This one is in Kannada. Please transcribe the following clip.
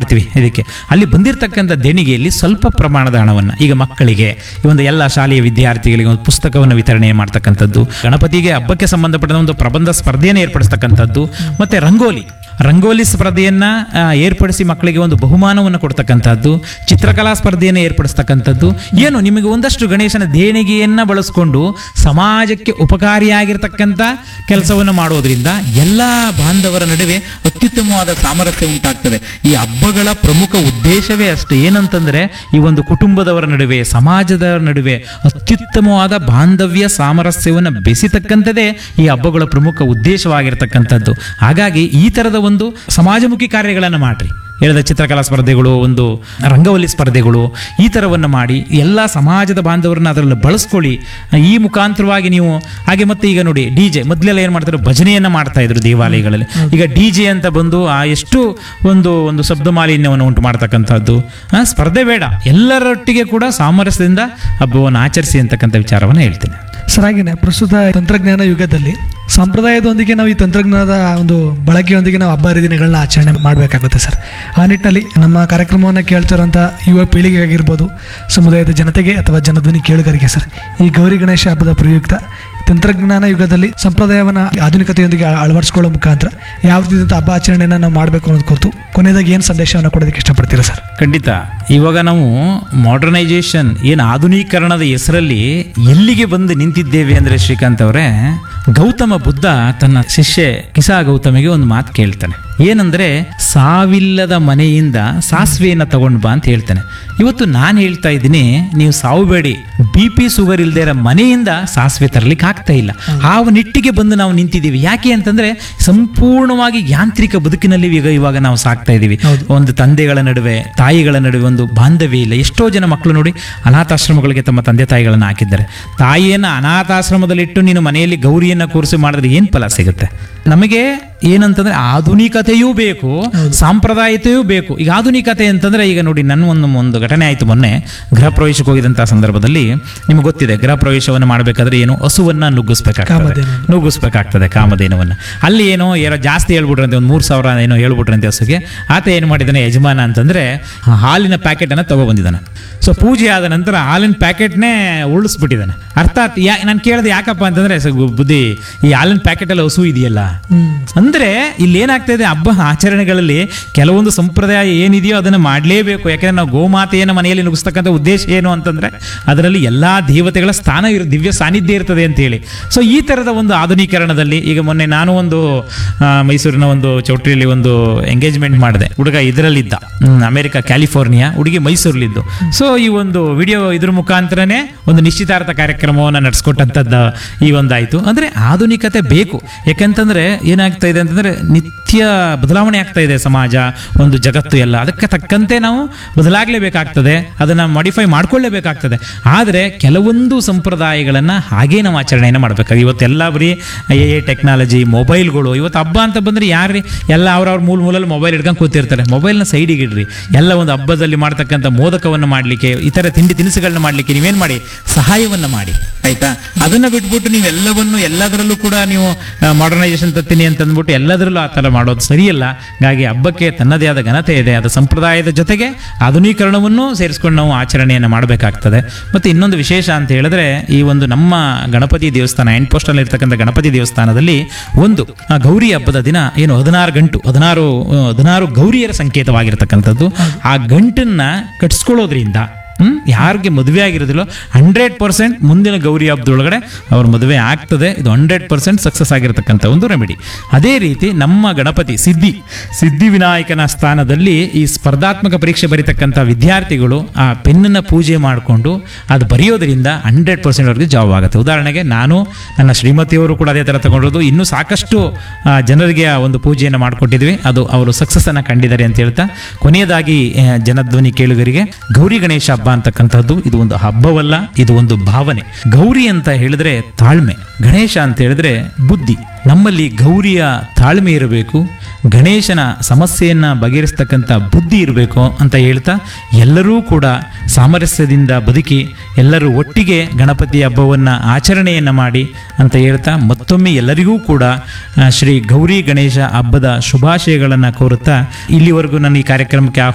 ಮಾಡ್ತೀವಿ ಇದಕ್ಕೆ ಅಲ್ಲಿ ಬಂದಿರತಕ್ಕಂಥ ದೇಣಿಗೆಯಲ್ಲಿ ಸ್ವಲ್ಪ ಪ್ರಮಾಣದ ಹಣವನ್ನು ಈಗ ಮಕ್ಕಳಿಗೆ ಈ ಒಂದು ಎಲ್ಲ ಶಾಲೆಯ ವಿದ್ಯಾರ್ಥಿಗಳಿಗೆ ಒಂದು ಪುಸ್ತಕವನ್ನು ವಿತರಣೆ ಮಾಡ್ತಕ್ಕಂಥದ್ದು ಗಣಪತಿಗೆ ಹಬ್ಬಕ್ಕೆ ಸಂಬಂಧಪಟ್ಟ ಒಂದು ಪ್ರಬಂಧ ಸ್ಪರ್ಧೆಯನ್ನು ಏರ್ಪಡಿಸ್ತಕ್ಕಂಥದ್ದು ಮತ್ತೆ ರಂಗೋಲಿ ರಂಗೋಲಿ ಸ್ಪರ್ಧೆಯನ್ನ ಆ, ಏರ್ಪಡಿಸಿ ಮಕ್ಕಳಿಗೆ ಒಂದು ಬಹುಮಾನವನ್ನು ಕೊಡ್ತಕ್ಕಂಥದ್ದು ಚಿತ್ರಕಲಾ ಸ್ಪರ್ಧೆಯನ್ನು ಏರ್ಪಡಿಸ್ತಕ್ಕಂಥದ್ದು ಏನು ನಿಮಗೆ ಒಂದಷ್ಟು ಗಣೇಶನ ದೇಣಿಗೆಯನ್ನ ಬಳಸ್ಕೊಂಡು ಸಮಾಜಕ್ಕೆ ಉಪಕಾರಿಯಾಗಿರ್ತಕ್ಕಂಥ ಕೆಲಸವನ್ನು ಮಾಡೋದ್ರಿಂದ ಎಲ್ಲ ಬಾಂಧವರ ನಡುವೆ ಅತ್ಯುತ್ತಮವಾದ ಸಾಮರಸ್ಯ ಉಂಟಾಗ್ತದೆ ಈ ಹಬ್ಬಗಳ ಪ್ರಮುಖ ಉದ್ದೇಶವೇ ಅಷ್ಟೇ ಏನಂತಂದ್ರೆ ಈ ಒಂದು ಕುಟುಂಬದವರ ನಡುವೆ ಸಮಾಜದ ನಡುವೆ ಅತ್ಯುತ್ತಮವಾದ ಬಾಂಧವ್ಯ ಸಾಮರಸ್ಯವನ್ನು ಬೆಸಿತಕ್ಕಂಥದ್ದೇ ಈ ಹಬ್ಬಗಳ ಪ್ರಮುಖ ಉದ್ದೇಶವಾಗಿರ್ತಕ್ಕಂಥದ್ದು ಹಾಗಾಗಿ ಈ ಥರದ ಒಂದು ಸಮಾಜಮುಖಿ ಕಾರ್ಯಗಳನ್ನು ಮಾಡ್ರಿ ಹೇಳಿದ ಚಿತ್ರಕಲಾ ಸ್ಪರ್ಧೆಗಳು ಒಂದು ರಂಗವಲ್ಲಿ ಸ್ಪರ್ಧೆಗಳು ಈ ಥರವನ್ನು ಮಾಡಿ ಎಲ್ಲ ಸಮಾಜದ ಬಾಂಧವರನ್ನ ಅದರಲ್ಲಿ ಬಳಸ್ಕೊಳ್ಳಿ ಈ ಮುಖಾಂತರವಾಗಿ ನೀವು ಹಾಗೆ ಮತ್ತೆ ಈಗ ನೋಡಿ ಡಿ ಜೆ ಮೊದಲೆಲ್ಲ ಏನು ಮಾಡ್ತಾರೆ ಭಜನೆಯನ್ನು ಮಾಡ್ತಾ ಇದ್ರು ದೇವಾಲಯಗಳಲ್ಲಿ ಈಗ ಡಿ ಜೆ ಅಂತ ಬಂದು ಆ ಎಷ್ಟು ಒಂದು ಒಂದು ಶಬ್ದ ಮಾಲಿನ್ಯವನ್ನು ಉಂಟು ಮಾಡ್ತಕ್ಕಂಥದ್ದು ಆ, ಸ್ಪರ್ಧೆ ಬೇಡ ಎಲ್ಲರೊಟ್ಟಿಗೆ ಕೂಡ ಸಾಮರಸ್ಯದಿಂದ ಹಬ್ಬವನ್ನು ಆಚರಿಸಿ ಅಂತಕ್ಕಂಥ ವಿಚಾರವನ್ನು ಹೇಳ್ತೇನೆ ಸರ್ ಹಾಗೇನೆ ಪ್ರಸ್ತುತ ತಂತ್ರಜ್ಞಾನ ಯುಗದಲ್ಲಿ ಸಂಪ್ರದಾಯದೊಂದಿಗೆ ನಾವು ಈ ತಂತ್ರಜ್ಞಾನದ ಒಂದು ಬಳಕೆಯೊಂದಿಗೆ ನಾವು ಹಬ್ಬ ಹರಿದಿನಗಳನ್ನ ಆಚರಣೆ ಮಾಡಬೇಕಾಗುತ್ತೆ ಸರ್ ಆ ನಿಟ್ಟಿನಲ್ಲಿ ನಮ್ಮ ಕಾರ್ಯಕ್ರಮವನ್ನು ಕೇಳ್ತಿರೋಂಥ ಯುವ ಪೀಳಿಗೆ ಆಗಿರ್ಬೋದು ಸಮುದಾಯದ ಜನತೆಗೆ ಅಥವಾ ಜನಧ್ವನಿ ಕೇಳುಗರಿಗೆ ಸರ್ ಈ ಗೌರಿ ಗಣೇಶ ಹಬ್ಬದ ಪ್ರಯುಕ್ತ ತಂತ್ರಜ್ಞಾನ ಯುಗದಲ್ಲಿ ಸಂಪ್ರದಾಯವನ್ನು ಆಧುನಿಕತೆಯೊಂದಿಗೆ ಅಳ- ಅಳವಡಿಸ್ಕೊಳ್ಳೋ ಮುಖಾಂತರ ಯಾವ ರೀತಿಯಾದಂಥ ಹಬ್ಬ ಆಚರಣೆಯನ್ನು ನಾವು ಮಾಡಬೇಕು ಅನ್ನೋದು ಕುರಿತು ಕೊನೆಯದಾಗಿ ಏನು ಸಂದೇಶವನ್ನು ಕೊಡೋದಕ್ಕೆ ಇಷ್ಟಪಡ್ತೀರಾ ಸರ್ ಖಂಡಿತ ಇವಾಗ ನಾವು ಮಾಡರ್ನೈಸೇಷನ್ ಏನು ಆಧುನೀಕರಣದ ಹೆಸರಲ್ಲಿ ಎಲ್ಲಿಗೆ ಬಂದು ನಿಂತಿದ್ದೇವೆ ಅಂದರೆ ಶ್ರೀಕಾಂತ್ ಅವರೇ ಗೌತಮ ಬುದ್ಧ ತನ್ನ ಶಿಷ್ಯ ಕಿಸಾ ಗೌತಮಿಗೆ ಒಂದು ಮಾತು ಕೇಳ್ತಾನೆ ಏನಂದ್ರೆ ಸಾವಿಲ್ಲದ ಮನೆಯಿಂದ ಸಾಸಿವೆಯನ್ನ ತಗೊಂಡ್ ಬಾ ಅಂತ ಹೇಳ್ತಾನೆ ಇವತ್ತು ನಾನು ಹೇಳ್ತಾ ಇದ್ದೀನಿ ನೀವು ಸಾವು ಬೇಡಿ ಬಿ ಪಿ ಶುಗರ್ ಇಲ್ದೇ ಇರೋ ಮನೆಯಿಂದ ಸಾಸಿವೆ ತರಲಿಕ್ಕೆ ಆಗ್ತಾ ಇಲ್ಲ ಆ ನಿಟ್ಟಿಗೆ ಬಂದು ನಾವು ನಿಂತಿದ್ದೀವಿ ಯಾಕೆ ಅಂತಂದ್ರೆ ಸಂಪೂರ್ಣವಾಗಿ ಯಾಂತ್ರಿಕ ಬದುಕಿನಲ್ಲಿ ಈಗ ಇವಾಗ ನಾವು ಸಾಕ್ತಾ ಇದ್ದೀವಿ ಒಂದು ತಂದೆಗಳ ನಡುವೆ ತಾಯಿಗಳ ನಡುವೆ ಒಂದು ಬಾಂಧವ್ಯ ಇಲ್ಲ ಎಷ್ಟೋ ಜನ ಮಕ್ಕಳು ನೋಡಿ ಅನಾಥಾಶ್ರಮಗಳಿಗೆ ತಮ್ಮ ತಂದೆ ತಾಯಿಗಳನ್ನ ಹಾಕಿದ್ದಾರೆ ತಾಯಿಯನ್ನ ಅನಾಥಾಶ್ರಮದಲ್ಲಿಟ್ಟು ನೀನು ಮನೆಯಲ್ಲಿ ಗೌರಿಯನ್ನ ಕೂರಿಸಿ ಮಾಡಿದ್ರೆ ಏನ್ ಫಲ ಸಿಗುತ್ತೆ ನಮಗೆ ಏನಂತಂದ್ರೆ ಆಧುನಿಕತೆಯೂ ಬೇಕು ಸಾಂಪ್ರದಾಯಿಕತೆಯೂ ಬೇಕು ಈಗ ಆಧುನಿಕತೆ ಅಂತಂದ್ರೆ ಈಗ ನೋಡಿ ನನ್ನ ಒಂದು ಒಂದು ಘಟನೆ ಆಯ್ತು ಮೊನ್ನೆ ಗೃಹ ಪ್ರವೇಶಕ್ಕೆ ಹೋಗಿದಂತಹ ಸಂದರ್ಭದಲ್ಲಿ ನಿಮ್ಗೆ ಗೊತ್ತಿದೆ ಗೃಹ ಪ್ರವೇಶವನ್ನು ಮಾಡಬೇಕಾದ್ರೆ ಏನು ಹಸುವನ್ನ ನುಗ್ಗಿಸ್ಬೇಕಾಗ್ತದೆ ಕಾಮಧೇನು. ನುಗ್ಗಿಸ್ಬೇಕಾಗ್ತದೆ ಕಾಮಧೇನವನ್ನ ಅಲ್ಲಿ ಏನೋ ಏನೋ ಜಾಸ್ತಿ ಹೇಳ್ಬಿಟ್ರಂತೆ ಒಂದು ಮೂರು ಸಾವಿರ ಏನೋ ಹೇಳ್ಬಿಟ್ರಂತೆ ಹಸುಗೆ ಆತ ಏನು ಮಾಡಿದಾನೆ ಯಜಮಾನ ಅಂತಂದ್ರೆ ಹಾಲಿನ ಪ್ಯಾಕೆಟ್ ಅನ್ನ ತಗೊಬಂದಿದ್ದಾನೆ ಸೊ ಪೂಜೆ ಆದ ನಂತರ ಹಾಲಿನ ಪ್ಯಾಕೆಟ್ನೇ ಉಳಿಸ್ಬಿಟ್ಟಿದ್ದಾನೆ ಅರ್ಥಾತ್ ಯಾ ನಾನು ಕೇಳಿದೆ ಯಾಕಪ್ಪ ಅಂತಂದ್ರೆ ಸ- ಬುದ್ಧಿ ಈ ಹಾಲಿನ ಪ್ಯಾಕೆಟ್ ಅಲ್ಲಿ ಹಸು ಇದೆಯಲ್ಲ ಅಂದ್ರೆ ಇಲ್ಲಿ ಏನಾಗ್ತಾ ಇದೆ ಹಬ್ಬ ಆಚರಣೆಗಳಲ್ಲಿ ಕೆಲವೊಂದು ಸಂಪ್ರದಾಯ ಏನಿದೆಯೋ ಅದನ್ನು ಮಾಡಲೇಬೇಕು ಯಾಕಂದ್ರೆ ನಾವು ಗೋಮಾತೆಯನ್ನು ಮನೆಯಲ್ಲಿ ನುಗ್ಗಿಸ್ತಕ್ಕಂಥ ಉದ್ದೇಶ ಏನು ಅಂತಂದ್ರೆ ಅದರಲ್ಲಿ ಎಲ್ಲಾ ದೇವತೆಗಳ ಸ್ಥಾನ ಇರು ದಿವ್ಯ ಸಾನ್ನಿಧ್ಯ ಇರ್ತದೆ ಅಂತ ಹೇಳಿ ಸೊ ಈ ತರದ ಒಂದು ಆಧುನೀಕರಣದಲ್ಲಿ ಈಗ ಮೊನ್ನೆ ನಾನು ಒಂದು ಆ, ಮೈಸೂರಿನ ಒಂದು ಚೌಟ್ರಿಯಲ್ಲಿ ಒಂದು ಎಂಗೇಜ್ಮೆಂಟ್ ಮಾಡಿದೆ ಹುಡುಗ ಇದರಲ್ಲಿದ್ದ ಹ್ಮ್, ಅಮೆರಿಕ ಕ್ಯಾಲಿಫೋರ್ನಿಯಾ ಹುಡುಗಿ ಮೈಸೂರಲ್ಲಿದ್ದು ಸೊ ಈ ಒಂದು ವಿಡಿಯೋ ಇದ್ರ ಮುಖಾಂತರನೇ ಒಂದು ನಿಶ್ಚಿತಾರ್ಥ ಕಾರ್ಯಕ್ರಮವನ್ನು ನಡೆಸ್ಕೊಟ್ಟಂಥದ್ದು ಈ ಒಂದಾಯ್ತು ಅಂದ್ರೆ ಆಧುನಿಕತೆ ಬೇಕು ಯಾಕಂತಂದ್ರೆ ಏನಾಗ್ತಾ ಇದೆ ಅಂತಂದ್ರೆ ನಿತ್ಯ ಬದಲಾವಣೆ ಆಗ್ತಾ ಇದೆ ಸಮಾಜ ಒಂದು ಜಗತ್ತು ಎಲ್ಲ ಅದಕ್ಕೆ ತಕ್ಕಂತೆ ನಾವು ಬದಲಾಗಲೇಬೇಕಾಗ್ತದೆ ಅದನ್ನ ಮಾಡಿಫೈ ಮಾಡ್ಕೊಳ್ಳೇಬೇಕಾಗ್ತದೆ ಆದರೆ ಕೆಲವೊಂದು ಸಂಪ್ರದಾಯಗಳನ್ನ ಹಾಗೇ ನಾವು ಆಚರಣೆಯನ್ನು ಮಾಡಬೇಕಾಗಿ ಇವತ್ತೆಲ್ಲ ಬರೀ ಎ ಎ ಟೆಕ್ನಾಲಜಿ ಮೊಬೈಲ್ಗಳು ಇವತ್ತು ಹಬ್ಬ ಅಂತ ಬಂದ್ರೆ ಯಾರ್ರಿ ಎಲ್ಲ ಅವ್ರವ್ರ ಮೂಲ ಮೂಲಲ್ಲಿ ಮೊಬೈಲ್ ಹಿಡ್ಕೊಂಡು ಕೂತಿರ್ತಾರೆ ಮೊಬೈಲ್ನ ಸೈಡಿಗೆ ಇಡ್ರಿ ಎಲ್ಲ ಒಂದು ಹಬ್ಬದಲ್ಲಿ ಮಾಡ್ತಕ್ಕಂಥ ಮೋದಕವನ್ನು ಮಾಡಲಿಕ್ಕೆ ಇತರ ತಿಂಡಿ ತಿನಿಸುಗಳನ್ನ ಮಾಡಲಿಕ್ಕೆ ನೀವೇನು ಮಾಡಿ ಸಹಾಯವನ್ನು ಮಾಡಿ ಆಯ್ತಾ ಅದನ್ನ ಬಿಟ್ಬಿಟ್ಟು ನೀವು ಎಲ್ಲವನ್ನು ಎಲ್ಲದರಲ್ಲೂ ಕೂಡ ನೀವು ಮಾಡರ್ನೈಸೇಷನ್ ತತ್ತೀನಿ ಅಂತ ಅಂದ್ಬಿಟ್ಟು ಎಲ್ಲದರಲ್ಲೂ ಆ ಥರ ಮಾಡೋದು ಸರಿಯಲ್ಲ ಹಾಗಾಗಿ ಹಬ್ಬಕ್ಕೆ ತನ್ನದೇ ಆದ ಘನತೆ ಇದೆ ಅದು ಸಂಪ್ರದಾಯದ ಜೊತೆಗೆ ಆಧುನೀಕರಣವನ್ನು ಸೇರಿಸ್ಕೊಂಡು ನಾವು ಆಚರಣೆಯನ್ನು ಮಾಡಬೇಕಾಗ್ತದೆ ಮತ್ತು ಇನ್ನೊಂದು ವಿಶೇಷ ಅಂತ ಹೇಳಿದ್ರೆ ಈ ಒಂದು ನಮ್ಮ ಗಣಪತಿ ದೇವಸ್ಥಾನ ಎಂಟ್ ಪೋಸ್ಟಲ್ಲಿ ಇರ್ತಕ್ಕಂಥ ಗಣಪತಿ ದೇವಸ್ಥಾನದಲ್ಲಿ ಒಂದು ಆ ಗೌರಿ ಹಬ್ಬದ ದಿನ ಏನು ಹದಿನಾರು ಗಂಟು ಹದಿನಾರು ಆ, ಹದಿನಾರು ಗೌರಿಯರ ಸಂಕೇತವಾಗಿರ್ತಕ್ಕಂಥದ್ದು ಆ ಗಂಟನ್ನ ಕಟ್ಸ್ಕೊಳ್ಳೋದ್ರಿಂದ ಹ್ಮ್ ಯಾರಿಗೆ ಮದುವೆ ಆಗಿರೋದಿಲ್ಲ ಹಂಡ್ರೆಡ್ ಪರ್ಸೆಂಟ್ ಮುಂದಿನ ಗೌರಿ ಹಬ್ಬದೊಳಗಡೆ ಅವ್ರ ಮದುವೆ ಆಗ್ತದೆ ಇದು ಹಂಡ್ರೆಡ್ ಪರ್ಸೆಂಟ್ ಸಕ್ಸಸ್ ಆಗಿರ್ತಕ್ಕಂಥ ಒಂದು ರೆಮಿಡಿ ಅದೇ ರೀತಿ ನಮ್ಮ ಗಣಪತಿ ಸಿದ್ಧಿ ಸಿದ್ಧಿ ವಿನಾಯಕನ ಸ್ಥಾನದಲ್ಲಿ ಈ ಸ್ಪರ್ಧಾತ್ಮಕ ಪರೀಕ್ಷೆ ಬರೀತಕ್ಕಂಥ ವಿದ್ಯಾರ್ಥಿಗಳು ಆ ಪೆನ್ನನ್ನು ಪೂಜೆ ಮಾಡಿಕೊಂಡು ಅದು ಬರೆಯೋದ್ರಿಂದ ಹಂಡ್ರೆಡ್ ಪರ್ಸೆಂಟ್ ಅವ್ರಿಗೆ ಜಾಬ್ ಆಗುತ್ತೆ ಉದಾಹರಣೆಗೆ ನಾನು ನನ್ನ ಶ್ರೀಮತಿಯವರು ಕೂಡ ಅದೇ ಥರ ತಗೊಂಡಿರೋದು ಇನ್ನೂ ಸಾಕಷ್ಟು ಆ, ಜನರಿಗೆ ಆ ಒಂದು ಪೂಜೆಯನ್ನು ಮಾಡಿಕೊಟ್ಟಿದ್ವಿ ಅದು ಅವರು ಸಕ್ಸಸ್ ಅನ್ನ ಕಂಡಿದ್ದಾರೆ ಅಂತ ಹೇಳ್ತಾ ಕೊನೆಯದಾಗಿ ಆ, ಜನಧ್ವನಿ ಕೇಳುಗರಿಗೆ ಗೌರಿ ಗಣೇಶ ಹಬ್ಬ ಅಂತಕ್ಕಂಥದ್ದು ಇದು ಒಂದು ಹಬ್ಬವಲ್ಲ ಇದು ಒಂದು ಭಾವನೆ ಗೌರಿ ಅಂತ ಹೇಳಿದ್ರೆ ತಾಳ್ಮೆ ಗಣೇಶ ಅಂತ ಹೇಳಿದ್ರೆ ಬುದ್ಧಿ ನಮ್ಮಲ್ಲಿ ಗೌರಿಯ ತಾಳ್ಮೆ ಇರಬೇಕು ಗಣೇಶನ ಸಮಸ್ಯೆಯನ್ನ ಬಗೆಹರಿಸ್ತಕ್ಕಂಥ ಬುದ್ಧಿ ಇರಬೇಕು ಅಂತ ಹೇಳ್ತಾ ಎಲ್ಲರೂ ಕೂಡ ಸಾಮರಸ್ಯದಿಂದ ಬದುಕಿ ಎಲ್ಲರೂ ಒಟ್ಟಿಗೆ ಗಣಪತಿ ಹಬ್ಬವನ್ನು ಆಚರಣೆಯನ್ನು ಮಾಡಿ ಅಂತ ಹೇಳ್ತಾ ಮತ್ತೊಮ್ಮೆ ಎಲ್ಲರಿಗೂ ಕೂಡ ಆ, ಶ್ರೀ ಗೌರಿ ಗಣೇಶ ಹಬ್ಬದ ಶುಭಾಶಯಗಳನ್ನು ಕೋರುತ್ತಾ ಇಲ್ಲಿವರೆಗೂ ನನ್ನ ಈ ಕಾರ್ಯಕ್ರಮಕ್ಕೆ